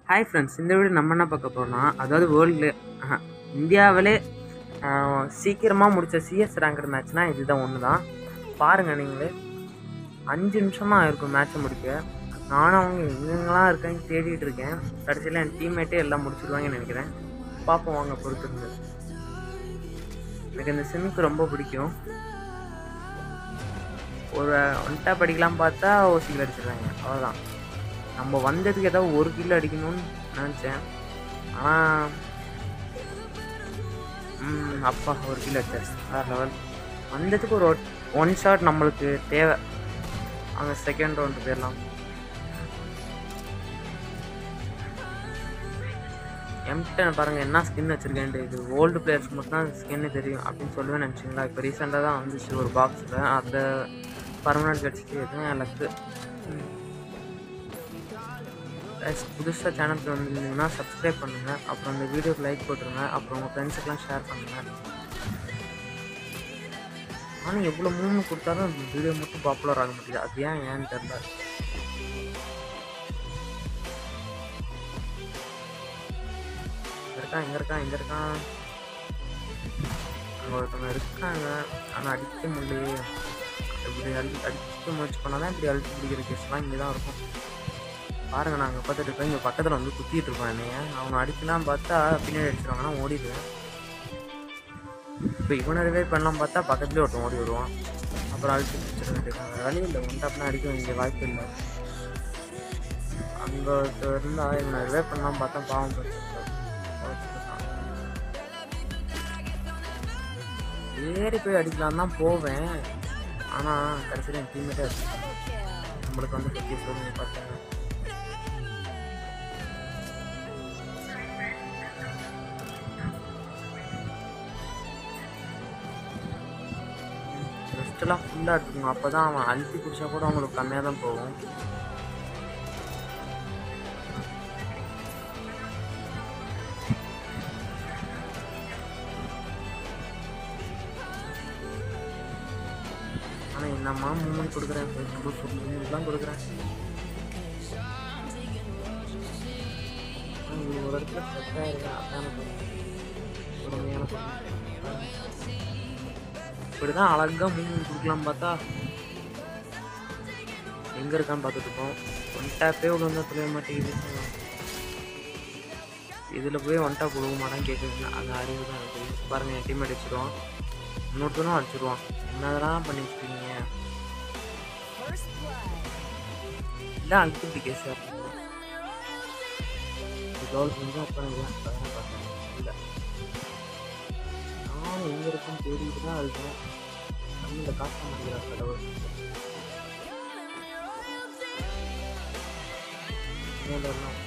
Hi friends இந்த video நம்ம என்ன பார்க்க போகிறோம்னா அதாவது வேர்ல்டு இந்தியாவிலே சீக்கிரமாக முடித்த சிஎஸ் ரேங்கட் மேட்ச்னால் இதுதான் ஒன்று தான் பாருங்கள் நீங்களே அஞ்சு நிமிஷம் தான் இருக்கும் மேட்ச்சை முடிக்க நானும் அவங்க எங்கெங்கெல்லாம் இருக்காங்க தேடிட்டு இருக்கேன் கடைசியில் என் டீம்மேட்டே எல்லாம் முடிச்சிருவாங்கன்னு நினைக்கிறேன் பார்ப்போம் வாங்க பொறுத்திருந்து எனக்கு இந்த சிம்க்கு ரொம்ப பிடிக்கும் ஒரு ஒன்ட்டா படிக்கலாம் பார்த்தா ஓசியில் அடிச்சிடுறாங்க அவ்வளோதான் நம்ம வந்ததுக்கு ஏதாவது ஒரு கிலோ அடிக்கணும்னு நினச்சேன் ஆனால் ம், அப்பா ஒரு கிலோ அடிச்சாச்சு வேறு லெவல் வந்ததுக்கு ஒரு ஒன் ஷாட் நம்மளுக்கு தேவை அங்கே செகண்ட் ரவுண்டு போயிடலாம் எம்டன் பாருங்கள் என்ன ஸ்கின் வச்சுருக்கேன்ட்டு இது ஓல்டு பிளேயர்ஸ்க்கு மட்டும் தான் ஸ்கின்னு தெரியும் அப்படின்னு சொல்லுவேன் நினச்சிங்களா இப்போ ரீசெண்டாக தான் வந்துச்சு ஒரு பாக்ஸில் அந்த பர்மனெண்ட் கிடச்சிட்டு எதுவும் என் லக்கு புதுசாக சேனலுக்கு வந்திருந்தீங்கன்னா சப்ஸ்கிரைப் பண்ணுங்கள் அப்புறம் இந்த வீடியோக்கு லைக் போட்டுருங்க அப்புறம் உங்கள் ஃப்ரெண்ட்ஸுக்கெலாம் ஷேர் பண்ணுங்கள் ஆனால் எவ்வளோ மூணு கொடுத்தாலும் அந்த வீடியோ மட்டும் பாப்புலர் ஆக மாட்டேங்குது அது ஏன் ஏன்னு தெரில இங்கே இருக்கான் இங்கே இருக்கான் இங்கே இருக்கான் அங்கே ஒருத்தவங்க இருக்காங்க ஆனால் அடிக்க முடியலையே இப்படி அடி அடிக்க முயற்சி பண்ணால் தான் இப்படி அழிச்சு பிடிக்கிற கேஸ்லாம் இங்கே தான் இருக்கும் பாருங்க நாங்கள் பார்த்துட்டு இருக்கோம் இங்கே பக்கத்தில் வந்து குத்திட்டு இருப்பான் என்னைய அவனை அடிக்கலாம் பார்த்தா பின்னாடி அடிச்சிருவாங்கன்னா ஓடிடுவேன் இப்போ இவனை ரிவைவ் பண்ணலாம் பார்த்தா பக்கத்துலேயே ஒருத்தன் ஓடி வருவான் அப்புறம் அழிச்சு பிடிச்சிட வேண்டியது வழி இல்லை ஒன்றாப்னா அடிக்க வேண்டிய வாய்ப்பு இல்லை அங்கே ஒருத்தர் இருந்தால் இவனை ரிவைவ் பண்ணலாம் பார்த்தா பாவம் போச்சு. ஏறி போய் அடிக்கலாம் தான் போவேன் ஆனால் கடைசியில் என் டீம்மேட்டே அடிச்சிட்டான் நம்மளுக்கு வந்து பற்றி சொல்லுங்க பார்த்தேன் ரெஸ்ட்டெல்லாம் ஃபுல்லாக எடுத்துக்கணும் அப்போ தான் அவன் அழுத்தி குடிச்சா கூட அவங்களுக்கு கம்மியாக தான் போகும் ஆனால் என்னம்மா மூமெண்ட் கொடுக்குறேன் மூமெண்ட்லாம் கொடுக்குறேன் ஆனா, இங்க ஒரு இடத்துல செட் ஆயிருக்கேன் அதான் உடமையான இப்படி தான் அழகாக மூமெண்ட் கொடுக்கலாம் பார்த்தா எங்கே இருக்கான்னு பார்த்துட்டு இருக்கோம் ஒன் டேப்பே உள்ள வந்தால் தொலைய மாட்டேங்குது இதில் போய் ஒன் டேப் கொடுக்க மாட்டான்னு கேட்குறீங்க அந்த அறிவு தான் இருக்குது பாருங்கள் என் டீம் அடிச்சிடுவான் இன்னொருத்தனும் அடிச்சிடுவான் என்னதெல்லாம் பண்ணி வச்சுருக்கீங்க இல்லை அழுத்தி கேஸ் கவல் செஞ்சு அப்புறம் அதெல்லாம் பார்த்தேன் இல்லை நானும் எங்கே இருக்குன்னு தேடிட்டு தான் இருக்கேன் தமிழில் காட்ட மாட்டேங்கிறார் கடவுள் மேலெல்லாம்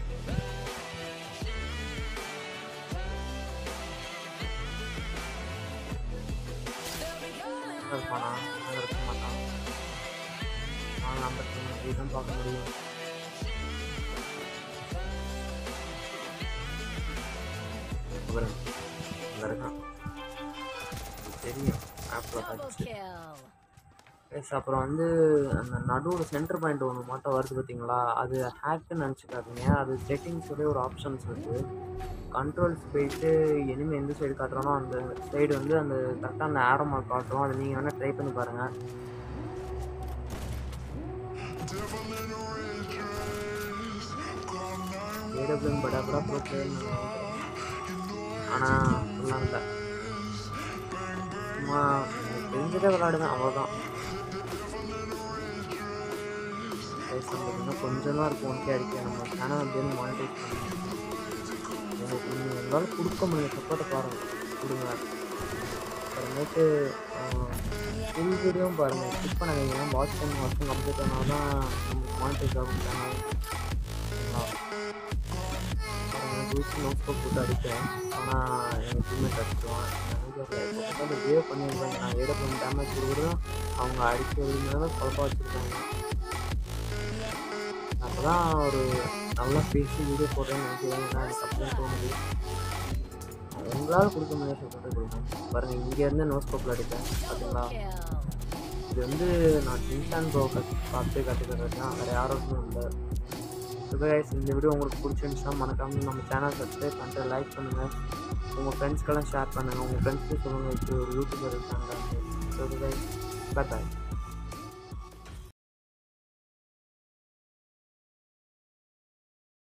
எங்க இருப்பானா எங்க இருக்க மாட்டான் நான் ஐம்பத்தி மூணு தான் பார்க்க முடியும் அப்புறம் அங்கே இருக்கான் இது தெரியும் ஆப்பில் பார்த்துச்சு எஸ் அப்புறம் வந்து அந்த நடுவில் சென்டர் பாயிண்ட் ஒன்று மட்டும் வருது பார்த்தீங்களா அது ஹேக்குன்னு நினச்சிக்காதீங்க அது செட்டிங்ஸ் சொல்லி ஒரு ஆப்ஷன்ஸ் இருக்குது கண்ட்ரோல்ஸ் போயிட்டு இனிமே எந்த சைடு காட்டுறோனோ அந்த சைடு வந்து அந்த கரெக்டாக அந்த ஆரோ மார்க் காட்டுறோம் அதை நீங்கள் வேணால் ட்ரை பண்ணி பாருங்கள் ஏடபிள்யூ படாபடா ப்ரோ ஆனால் ஃபுல்லாக இல்லை சும்மா எனக்கு தெரிஞ்சதே விளாடுவேன் அவ்வளோதான் இன்னும் கொஞ்சம் தான் இருக்கும் ஒன்கே அடிக்க நம்ம சேனல் வந்து மானிட்டைஸ் பண்ணணும் உங்களுக்கு நீங்கள் உங்களால் கொடுக்க முடியும் சப்போர்ட்டை பாருங்கள் கொடுங்க அப்புறமேட்டு ஃபுல் வீடியோவும் பாருங்கள் ஸ்கிப் பண்ணாதீங்க வாட்ச் பண்ணி வாட்ச் கம்ப்ளீட் ஆனால் தான் நமக்கு மானிட்டைஸ் ஆகும் சேனல் ஜூஸ் நோட்ஸ்புக் போட்டு அடித்தேன் ஆனால் எங்கள் டீம்மேட் அடிச்சுடுவான் வீடியோவில் வேவ் பண்ணியிருந்தாங்க நான் ஏட பண்ணி டேமேஜ் கொடுக்குறதும் அவங்க அடிக்க விரும்பினாலும் குழப்பா வச்சுருக்காங்க அப்போ தான் ஒரு நல்லா பேசி வீடியோ போடுறேன்னு நினைக்கிறேன் ஏன்னா எனக்கு அப்படியே தோணுது உங்களால் கொடுக்க முடியாது சொல்லிட்டு கொடுங்க பாருங்கள் இங்கேருந்து நோஸ்கோப்பில் அடித்தேன் பார்த்தீங்களா இது வந்து நான் டின்சான் ப்ரோ கற்று பார்த்து கற்றுக்கிறது தான் வேறு யாரும் இல்லை கைஸ் இந்த வீடியோ உங்களுக்கு பிடிச்சிருந்துச்சா மறக்காம நம்ம சேனல் சப்ஸ்கிரைப் பண்ணிட்டு லைக் பண்ணுங்கள் உங்கள் ஃப்ரெண்ட்ஸ்க்கெல்லாம் ஷேர் பண்ணுங்கள் உங்கள் ஃப்ரெண்ட்ஸ்க்கு சொல்லுங்கள் இப்படி ஒரு யூடியூபர் இருக்காங்க ஸோ கைஸ் பாய்